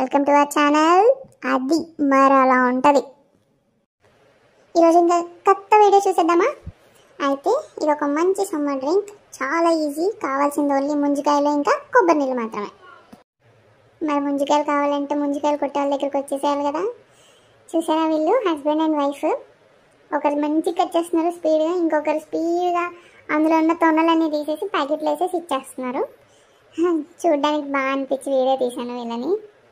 welcome to our channel అది మరి అలా ఉంటుంది ఈరోజు ఇంకా కొత్త వీడియో చూసేద్దామా అయితే ఇది ఒక మంచి సమ్మర్ డ్రింక్ చాలా ఈజీ కావాల్సింది ఓన్లీ ముంజికాయలు ఇంకా కొబ్బరి నీళ్ళు మాత్రమే మరి ముంజికాయలు కావాలంటే ముంజికాయలు కొట్టే వాళ్ళ దగ్గరికి వచ్చేసేయాలి కదా చూసారా వీళ్ళు హస్బెండ్ అండ్ వైఫ్ ఒకరు మంచిగా కట్ చేస్తున్నారు స్పీడ్గా ఇంకొకరు స్పీడ్గా అందులో ఉన్న తొనలన్నీ తీసేసి ప్యాకెట్లు వేసేసి ఇచ్చేస్తున్నారు చూడ్డానికి బాగా అనిపించి వీడియో తీశాను వీళ్ళని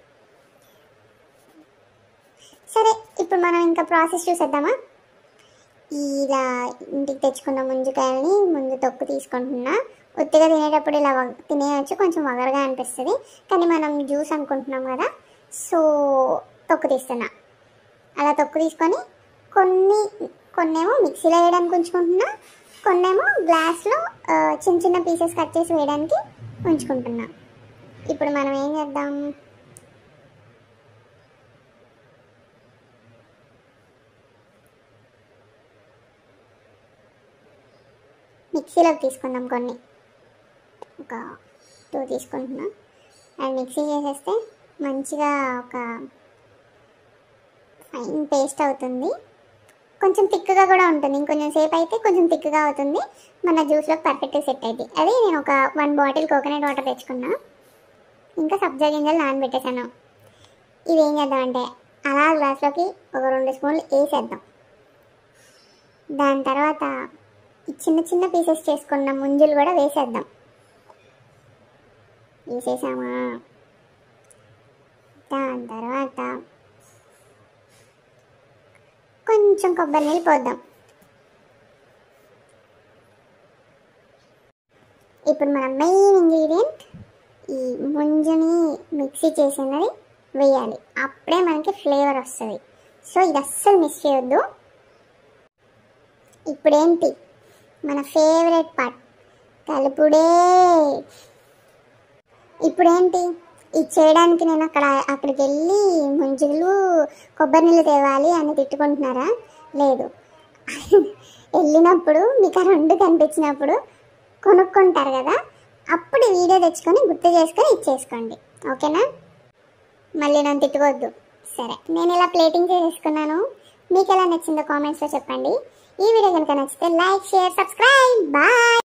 సరే ఇప్పుడు మనం ఇంకా ప్రాసెస్ చూసేద్దామా ఇలా ఇంటికి తెచ్చుకున్న ముంజుకాయలని ముందు తొక్కు తీసుకుంటున్నా ఒత్తిగా తినేటప్పుడు ఇలా వగ- తినేయచ్చు కొంచెం వగరగా అనిపిస్తుంది కానీ మనం జ్యూస్ అనుకుంటున్నాం కదా సో తొక్కు తీస్తున్నా అలా తొక్కు తీసుకొని కొన్ని కొన్నేమో మిక్సీలో వేయడానికి ఉంచుకుంటున్నా కొన్నేమో గ్లాస్లో ఆ, చిన్న చిన్న పీసెస్ కట్ చేసి వేయడానికి ఉంచుకుంటున్నా ఇప్పుడు మనం ఏం చేద్దాం మిక్సీలోకి తీసుకుందాం కొన్ని ఒక టూ తీసుకుంటున్నా అండ్ మిక్సీ చేసేస్తే మంచిగా ఒక ఫైన్ పేస్ట్ అవుతుంది కొంచెం థిక్గా కూడా ఉంటుంది ఇంకొంచెం సేపు అయితే కొంచెం థిక్గా అవుతుంది మన జ్యూస్లో పర్ఫెక్ట్గా సెట్ అయింది అది నేను ఒక వన్ బాటిల్ కోకోనట్ వాటర్ తెచ్చుకున్నా ఇంకా సబ్జా గింజలు నానబెట్టేశాను ఇవి ఏం చేద్దామంటే అలా గ్లాస్లోకి ఒక రెండు స్పూన్లు వేసేద్దాం దాని తర్వాత ఈ చిన్న చిన్న పీసెస్ చేసుకున్న ముంజులు కూడా వేసేద్దాం వేసేసామా దాని తర్వాత కొంచెం కొబ్బరి నీళ్ళు పోద్దాం ఇప్పుడు మన మెయిన్ ఇంగ్రీడియంట్ ఈ ముంజుని మిక్సీ చేసినది వేయాలి అప్పుడే మనకి ఫ్లేవర్ వస్తుంది సో ఇది అస్సలు మిస్ చేయొద్దు ఇప్పుడేంటి మన ఫేవరెట్ పార్ట్ కలుపుడే ఇప్పుడేంటి ఇది చేయడానికి నేను అక్కడ అక్కడికి వెళ్ళి ముంజులు కొబ్బరి నీళ్ళు తేవాలి అని తిట్టుకుంటున్నారా లేదు వెళ్ళినప్పుడు మీకు ఆ రెండు కనిపించినప్పుడు కొనుక్కుంటారు కదా అప్పుడు ఈ వీడియో తెచ్చుకొని గుర్తు చేసుకొని ఇచ్చేసుకోండి ఓకేనా మళ్ళీ నన్ను తిట్టుకోవద్దు సరే నేను ఇలా ప్లేటింగ్ చేసేసుకున్నాను మీకు ఎలా నచ్చిందో కామెంట్స్లో చెప్పండి ఈ వీడియో కనుక నచ్చితే లైక్ షేర్ సబ్స్క్రైబ్ బాయ్